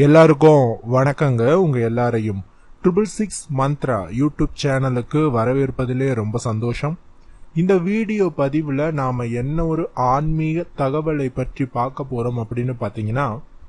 எல்லாருக்கும் வணக்கங்க உங்க எல்லாரையும் ட்ரிபிள் சிக்ஸ் மந்த்ரா யூடியூப் சேனலுக்கு வரவேற்பதிலே ரொம்ப சந்தோஷம் இந்த வீடியோ பதிவில் நாம என்ன ஒரு ஆன்மீக தகவலை பற்றி பார்க்க போறோம் அப்படின்னு பார்த்தீங்கன்னா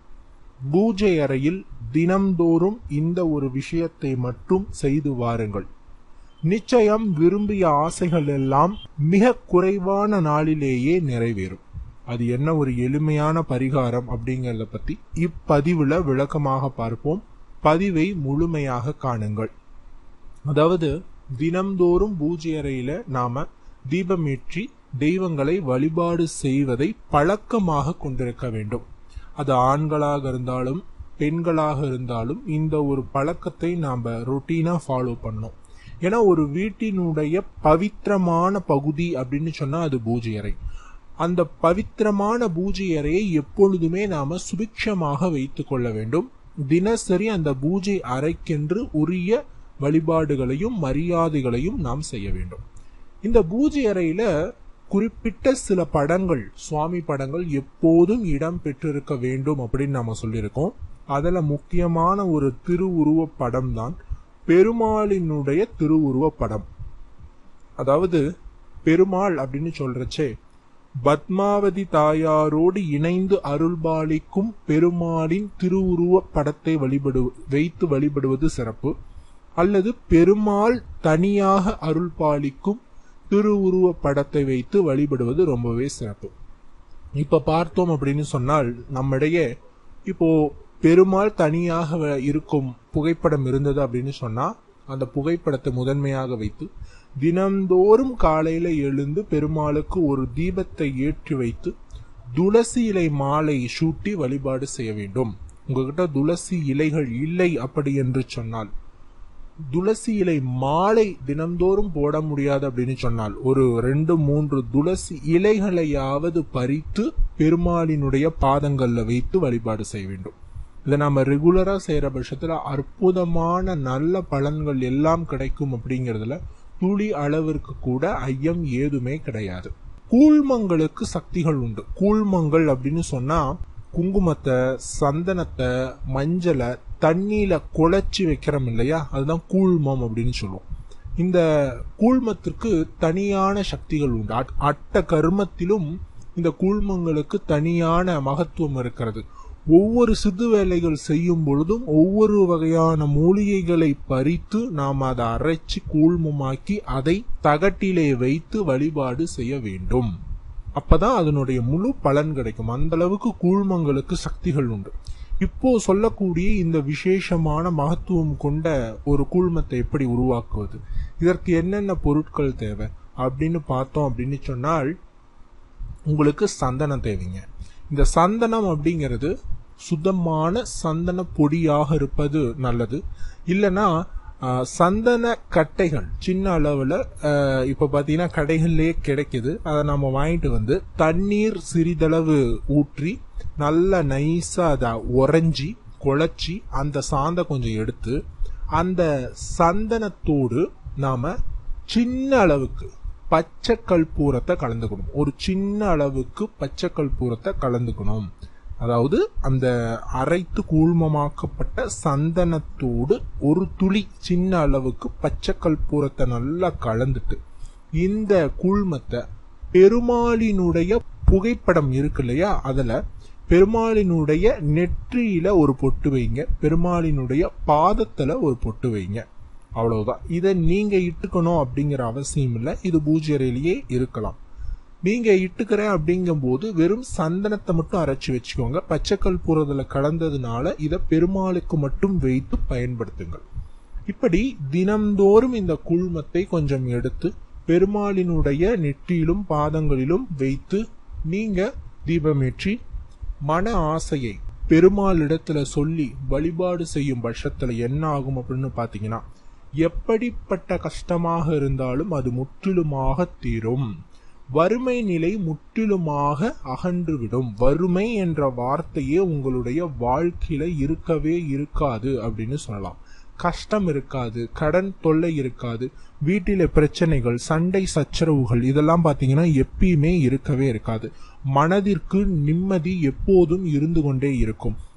பூஜை அறையில் தினம்தோறும் இந்த ஒரு விஷயத்தை மட்டும் செய்து வாருங்கள் நிச்சயம் விரும்பிய ஆசைகள் எல்லாம் மிக குறைவான நாளிலேயே நிறைவேறும் அது என்ன ஒரு எளிமையான பரிகாரம் அப்படிங்கறத பத்தி இப்பதிவுல விளக்கமாக பார்ப்போம் பதிவை முழுமையாக காணுங்கள் அதாவது தினம்தோறும் பூஜை அறையில நாம தீபமேற்றி தெய்வங்களை வழிபாடு செய்வதை பழக்கமாக கொண்டிருக்க வேண்டும் அது ஆண்களாக இருந்தாலும் பெண்களாக இருந்தாலும் இந்த ஒரு பழக்கத்தை நாம ரொட்டீனா ஃபாலோ பண்ணோம் ஏன்னா ஒரு வீட்டினுடைய பவித்திரமான பகுதி அப்படின்னு சொன்னா அது பூஜை அறை அந்த பவித்திரமான பூஜை அறையை எப்பொழுதுமே நாம சுபிக்ஷமாக வைத்துக் கொள்ள வேண்டும் தினசரி அந்த பூஜை அறைக்கென்று உரிய வழிபாடுகளையும் மரியாதைகளையும் நாம் செய்ய வேண்டும் இந்த பூஜை அறையில குறிப்பிட்ட சில படங்கள் சுவாமி படங்கள் எப்போதும் இடம் பெற்றிருக்க வேண்டும் அப்படின்னு நாம சொல்லியிருக்கோம் அதுல முக்கியமான ஒரு திருவுருவ படம் தான் பெருமாளினுடைய திருவுருவ படம் அதாவது பெருமாள் அப்படின்னு சொல்றச்சே பத்மாவதி தாயாரோடு இணைந்து அருள்பாலிக்கும் பெருமாளின் திருவுருவ படத்தை வழிபடு வைத்து வழிபடுவது சிறப்பு அல்லது பெருமாள் தனியாக அருள்பாலிக்கும் திருவுருவ படத்தை வைத்து வழிபடுவது ரொம்பவே சிறப்பு இப்ப பார்த்தோம் அப்படின்னு சொன்னால் நம்மிடையே இப்போ பெருமாள் தனியாக இருக்கும் புகைப்படம் இருந்தது அப்படின்னு சொன்னா அந்த புகைப்படத்தை முதன்மையாக வைத்து தினந்தோறும் காலையில எழுந்து பெருமாளுக்கு ஒரு தீபத்தை ஏற்றி வைத்து துளசி இலை மாலை சூட்டி வழிபாடு செய்ய வேண்டும் உங்ககிட்ட துளசி இலைகள் இல்லை அப்படி என்று சொன்னால் துளசி இலை மாலை தினந்தோறும் போட முடியாது அப்படின்னு சொன்னால் ஒரு ரெண்டு மூன்று துளசி இலைகளையாவது பறித்து பெருமாளினுடைய பாதங்கள்ல வைத்து வழிபாடு செய்ய வேண்டும் இதை நாம ரெகுலரா செய்யற பட்சத்துல அற்புதமான நல்ல பலன்கள் எல்லாம் கிடைக்கும் அப்படிங்கறதுல துளி அளவிற்கு கூட ஐயம் ஏதுமே கிடையாது கூழ்மங்களுக்கு சக்திகள் உண்டு கூழ்மங்கள் அப்படின்னு சொன்னா குங்குமத்தை சந்தனத்தை மஞ்சளை தண்ணியில குழைச்சி வைக்கிறோம் இல்லையா அதுதான் கூழ்மம் அப்படின்னு சொல்லுவோம் இந்த கூழ்மத்திற்கு தனியான சக்திகள் உண்டு அட்ட கர்மத்திலும் இந்த கூழ்மங்களுக்கு தனியான மகத்துவம் இருக்கிறது ஒவ்வொரு சிறு வேலைகள் செய்யும் பொழுதும் ஒவ்வொரு வகையான மூலிகைகளை பறித்து நாம் அதை அரைச்சி கூழ்மமாக்கி அதை தகட்டிலே வைத்து வழிபாடு செய்ய வேண்டும் அப்பதான் அதனுடைய முழு பலன் கிடைக்கும் அந்த அளவுக்கு கூழ்மங்களுக்கு சக்திகள் உண்டு இப்போ சொல்லக்கூடிய இந்த விசேஷமான மகத்துவம் கொண்ட ஒரு கூழ்மத்தை எப்படி உருவாக்குவது இதற்கு என்னென்ன பொருட்கள் தேவை அப்படின்னு பார்த்தோம் அப்படின்னு சொன்னால் உங்களுக்கு சந்தனம் தேவைங்க இந்த சந்தனம் அப்படிங்கிறது சுத்தமான சந்தன பொடியாக இருப்பது நல்லது இல்லைன்னா சந்தன கட்டைகள் சின்ன அளவில் இப்போ பார்த்தீங்கன்னா கடைகள்லேயே கிடைக்குது அதை நம்ம வாங்கிட்டு வந்து தண்ணீர் சிறிதளவு ஊற்றி நல்லா நைஸாக அதை உறைஞ்சி குழச்சி அந்த சாந்தை கொஞ்சம் எடுத்து அந்த சந்தனத்தோடு நாம் சின்ன அளவுக்கு பச்சை கற்பூரத்தை கலந்துக்கணும் ஒரு சின்ன அளவுக்கு பச்சை கற்பூரத்தை கலந்துக்கணும் அதாவது அந்த அரைத்து கூழ்மமாக்கப்பட்ட சந்தனத்தோடு ஒரு துளி சின்ன அளவுக்கு பச்சை கற்பூரத்தை நல்லா கலந்துட்டு இந்த கூழ்மத்தை பெருமாளினுடைய புகைப்படம் இருக்கு இல்லையா அதுல பெருமாளினுடைய நெற்றியில ஒரு பொட்டு வைங்க பெருமாளினுடைய பாதத்துல ஒரு பொட்டு வைங்க அவ்வளவுதான் இதை நீங்க இட்டுக்கணும் அப்படிங்கிற அவசியம் இல்லை இது பூஜை அறையிலேயே இருக்கலாம் நீங்க இட்டுக்கிறேன் அப்படிங்கும் போது வெறும் சந்தனத்தை மட்டும் அரைச்சி வச்சுக்கோங்க பச்சைக்கல் பூரதுல கலந்ததுனால இதை பெருமாளுக்கு மட்டும் வைத்து பயன்படுத்துங்கள் இப்படி தினம்தோறும் இந்த குழுமத்தை கொஞ்சம் எடுத்து பெருமாளினுடைய நெற்றியிலும் பாதங்களிலும் வைத்து நீங்க தீபமேற்றி மன ஆசையை பெருமாளிடத்துல சொல்லி வழிபாடு செய்யும் பட்சத்துல என்ன ஆகும் அப்படின்னு பாத்தீங்கன்னா எப்படிப்பட்ட கஷ்டமாக இருந்தாலும் அது முற்றிலுமாக தீரும் வறுமை நிலை முற்றிலுமாக அகன்றுவிடும் வறுமை என்ற வார்த்தையே உங்களுடைய வாழ்க்கையில இருக்கவே இருக்காது அப்படின்னு சொல்லலாம் கஷ்டம் இருக்காது கடன் தொல்லை இருக்காது வீட்டில பிரச்சனைகள் சண்டை சச்சரவுகள் இதெல்லாம் பாத்தீங்கன்னா எப்பயுமே இருக்கவே இருக்காது மனதிற்கு நிம்மதி எப்போதும் இருந்து கொண்டே இருக்கும்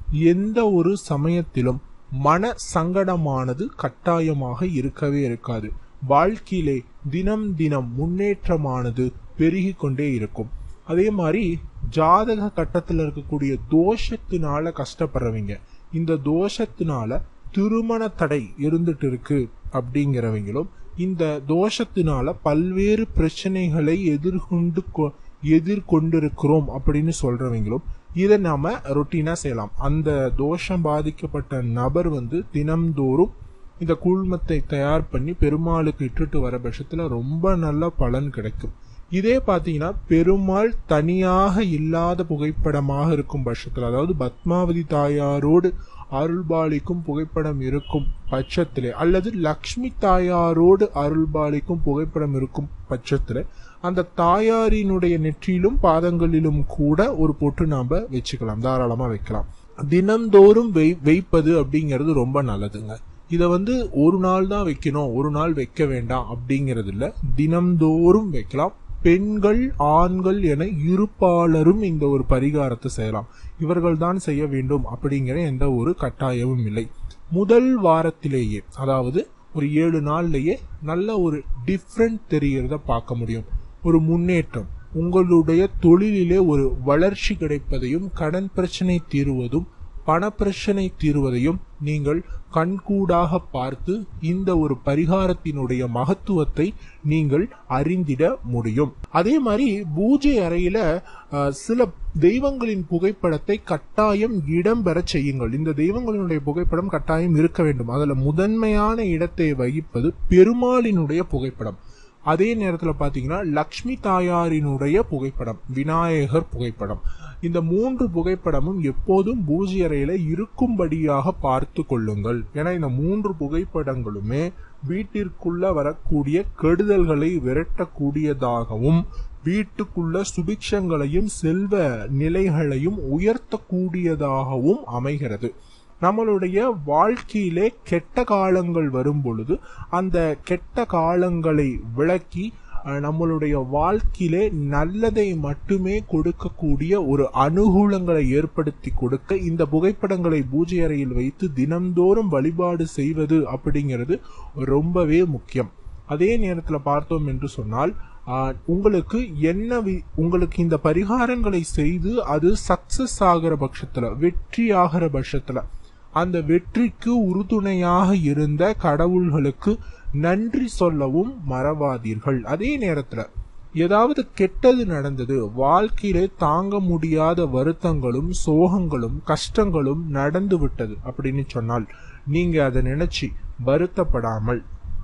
எந்த ஒரு சமயத்திலும் மன சங்கடமானது கட்டாயமாக இருக்கவே இருக்காது வாழ்க்கையிலே தினம் தினம் முன்னேற்றமானது பெருகி கொண்டே இருக்கும் அதே மாதிரி ஜாதக கட்டத்தில் இருக்கக்கூடிய தோஷத்தினால கஷ்டப்படுறவங்க இந்த தோஷத்தினால திருமண தடை இருந்துட்டு இருக்கு அப்படிங்கிறவங்களும் இந்த தோஷத்தினால பல்வேறு பிரச்சனைகளை எதிர்கொண்டு கொ- எதிர்கொண்டிருக்கிறோம் அப்படின்னு சொல்றவங்களும் இதை நாம ரொட்டீனா செய்யலாம் அந்த தோஷம் பாதிக்கப்பட்ட நபர் வந்து தினம்தோறும் இந்த கூழ்மத்தை தயார் பண்ணி பெருமாளுக்கு இட்டுட்டு வர பட்சத்துல ரொம்ப நல்ல பலன் கிடைக்கும் இதே பாத்தீங்கன்னா பெருமாள் தனியாக இல்லாத புகைப்படமாக இருக்கும் பட்சத்துல அதாவது பத்மாவதி தாயாரோடு அருள்பாலிக்கும் புகைப்படம் இருக்கும் பட்சத்திலே அல்லது லக்ஷ்மி தாயாரோடு அருள்பாலிக்கும் புகைப்படம் இருக்கும் பட்சத்துல அந்த தாயாரினுடைய நெற்றியிலும் பாதங்களிலும் கூட ஒரு பொட்டு நாம வச்சுக்கலாம் தாராளமா வைக்கலாம் தினம்தோறும் வை வைப்பது அப்படிங்கிறது ரொம்ப நல்லதுங்க இதை வந்து ஒரு நாள் தான் வைக்கணும் ஒரு நாள் வைக்க வேண்டாம் அப்படிங்கிறது இல்ல தினம்தோறும் வைக்கலாம் பெண்கள் ஆண்கள் என இருப்பாளரும் இந்த ஒரு பரிகாரத்தை செய்யலாம் இவர்கள் தான் செய்ய வேண்டும் அப்படிங்கிற எந்த ஒரு கட்டாயமும் இல்லை முதல் வாரத்திலேயே அதாவது ஒரு ஏழு நாள்லயே நல்ல ஒரு டிஃப்ரெண்ட் தெரியறத பார்க்க முடியும் ஒரு முன்னேற்றம் உங்களுடைய தொழிலிலே ஒரு வளர்ச்சி கிடைப்பதையும் கடன் பிரச்சனை தீருவதும் பணப்பிரச்சனை தீர்வதையும் நீங்கள் கண்கூடாக பார்த்து இந்த ஒரு பரிகாரத்தினுடைய மகத்துவத்தை நீங்கள் அறிந்திட முடியும் அதே மாதிரி பூஜை அறையில அஹ், சில தெய்வங்களின் புகைப்படத்தை கட்டாயம் இடம்பெற செய்யுங்கள் இந்த தெய்வங்களினுடைய புகைப்படம் கட்டாயம் இருக்க வேண்டும் அதுல முதன்மையான இடத்தை வகிப்பது பெருமாளினுடைய புகைப்படம் அதே நேரத்தில் பார்த்தீங்கன்னா லக்ஷ்மி தாயாரினுடைய புகைப்படம் விநாயகர் புகைப்படம் இந்த மூன்று புகைப்படமும் எப்போதும் பூஜை அறையில இருக்கும்படியாக பார்த்து கொள்ளுங்கள் ஏன்னா இந்த மூன்று புகைப்படங்களுமே வீட்டிற்குள்ள வரக்கூடிய கெடுதல்களை விரட்டக்கூடியதாகவும் வீட்டுக்குள்ள சுபிக்ஷங்களையும் செல்வ நிலைகளையும் உயர்த்தக்கூடியதாகவும் அமைகிறது நம்மளுடைய வாழ்க்கையிலே கெட்ட காலங்கள் வரும் பொழுது அந்த கெட்ட காலங்களை விளக்கி அஹ், நம்மளுடைய வாழ்க்கையிலே நல்லதை மட்டுமே கொடுக்கக்கூடிய ஒரு அனுகூலங்களை ஏற்படுத்தி கொடுக்க இந்த புகைப்படங்களை பூஜை அறையில் வைத்து தினம்தோறும் வழிபாடு செய்வது அப்படிங்கிறது ரொம்பவே முக்கியம் அதே நேரத்தில் பார்த்தோம் என்று சொன்னால் ஆஹ், உங்களுக்கு என்ன வி- உங்களுக்கு இந்த பரிகாரங்களை செய்து அது சக்சஸ் ஆகிற பட்சத்துல வெற்றி ஆகிற பட்சத்துல அந்த வெற்றிக்கு உறுதுணையாக இருந்த கடவுள்களுக்கு நன்றி சொல்லவும் மறவாதீர்கள் அதே நேரத்துல ஏதாவது கெட்டது நடந்தது வாழ்க்கையிலே தாங்க முடியாத வருத்தங்களும் சோகங்களும் கஷ்டங்களும் நடந்து விட்டது அப்படின்னு சொன்னால் நீங்க அதை நினைச்சு வருத்தப்படாமல்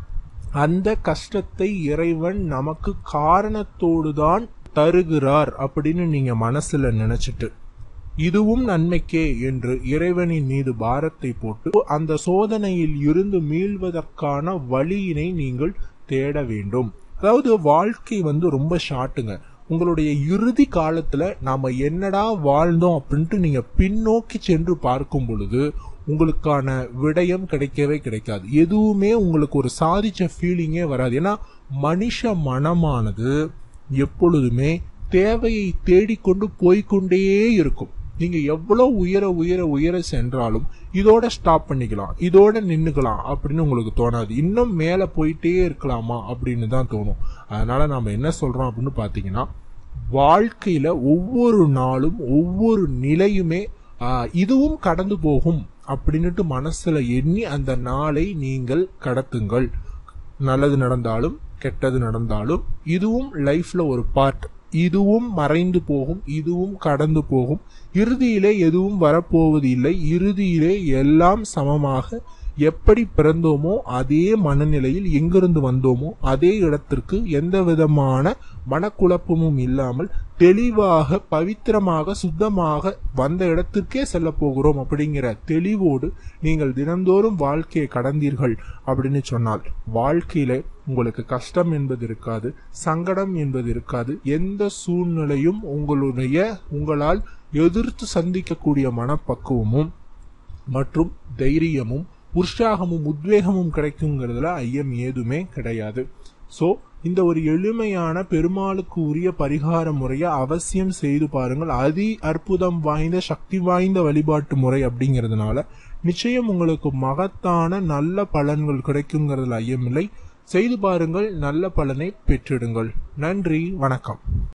அந்த கஷ்டத்தை இறைவன் நமக்கு காரணத்தோடுதான் தருகிறார் அப்படின்னு நீங்க மனசுல நினைச்சிட்டு இதுவும் நன்மைக்கே என்று இறைவனின் மீது பாரத்தை போட்டு அந்த சோதனையில் இருந்து மீள்வதற்கான வழியினை நீங்கள் தேட வேண்டும் அதாவது வாழ்க்கை வந்து ரொம்ப ஷார்ட்டுங்க உங்களுடைய இறுதி காலத்துல நாம என்னடா வாழ்ந்தோம் அப்படின்ட்டு நீங்க பின்னோக்கி சென்று பார்க்கும் பொழுது உங்களுக்கான விடயம் கிடைக்கவே கிடைக்காது எதுவுமே உங்களுக்கு ஒரு சாதிச்ச ஃபீலிங்கே வராது ஏன்னா மனுஷ மனமானது எப்பொழுதுமே தேவையை தேடிக்கொண்டு போய்க்கொண்டே இருக்கும் நீங்க எவ்வளவு உயர உயர உயர சென்றாலும் இதோட ஸ்டாப் பண்ணிக்கலாம் இதோட நின்னுக்கலாம் அப்படின்னு உங்களுக்கு தோணாது இன்னும் மேல போயிட்டே இருக்கலாமா அப்படின்னு தான் தோணும் அதனால நாம என்ன சொல்றோம் அப்படின்னு பாத்தீங்கன்னா வாழ்க்கையில ஒவ்வொரு நாளும் ஒவ்வொரு நிலையுமே ஆஹ், இதுவும் கடந்து போகும் அப்படின்னுட்டு மனசுல எண்ணி அந்த நாளை நீங்கள் கடத்துங்கள் நல்லது நடந்தாலும் கெட்டது நடந்தாலும் இதுவும் லைஃப்ல ஒரு பார்ட் இதுவும் மறைந்து போகும் இதுவும் கடந்து போகும் இறுதியிலே எதுவும் வரப்போவது இல்லை இறுதியிலே எல்லாம் சமமாக எப்படி பிறந்தோமோ அதே மனநிலையில் எங்கிருந்து வந்தோமோ அதே இடத்திற்கு எந்த விதமான மனக்குழப்பமும் இல்லாமல் தெளிவாக பவித்திரமாக சுத்தமாக வந்த இடத்திற்கே செல்ல போகிறோம் அப்படிங்கிற தெளிவோடு நீங்கள் தினந்தோறும் வாழ்க்கையை கடந்தீர்கள் அப்படின்னு சொன்னால் வாழ்க்கையில உங்களுக்கு கஷ்டம் என்பது இருக்காது சங்கடம் என்பது இருக்காது எந்த சூழ்நிலையும் உங்களுடைய உங்களால் எதிர்த்து சந்திக்கக்கூடிய மனப்பக்குவமும் மற்றும் தைரியமும் உற்சாகமும் உத்வேகமும் கிடைக்குங்கிறதுல ஐயம் ஏதுமே கிடையாது ஸோ இந்த ஒரு எளிமையான பெருமாளுக்கு உரிய பரிகார முறையை அவசியம் செய்து பாருங்கள் அதி அற்புதம் வாய்ந்த சக்தி வாய்ந்த வழிபாட்டு முறை அப்படிங்கிறதுனால நிச்சயம் உங்களுக்கு மகத்தான நல்ல பலன்கள் கிடைக்குங்கிறதுல ஐயமில்லை செய்து பாருங்கள் நல்ல பலனை பெற்றிடுங்கள் நன்றி வணக்கம்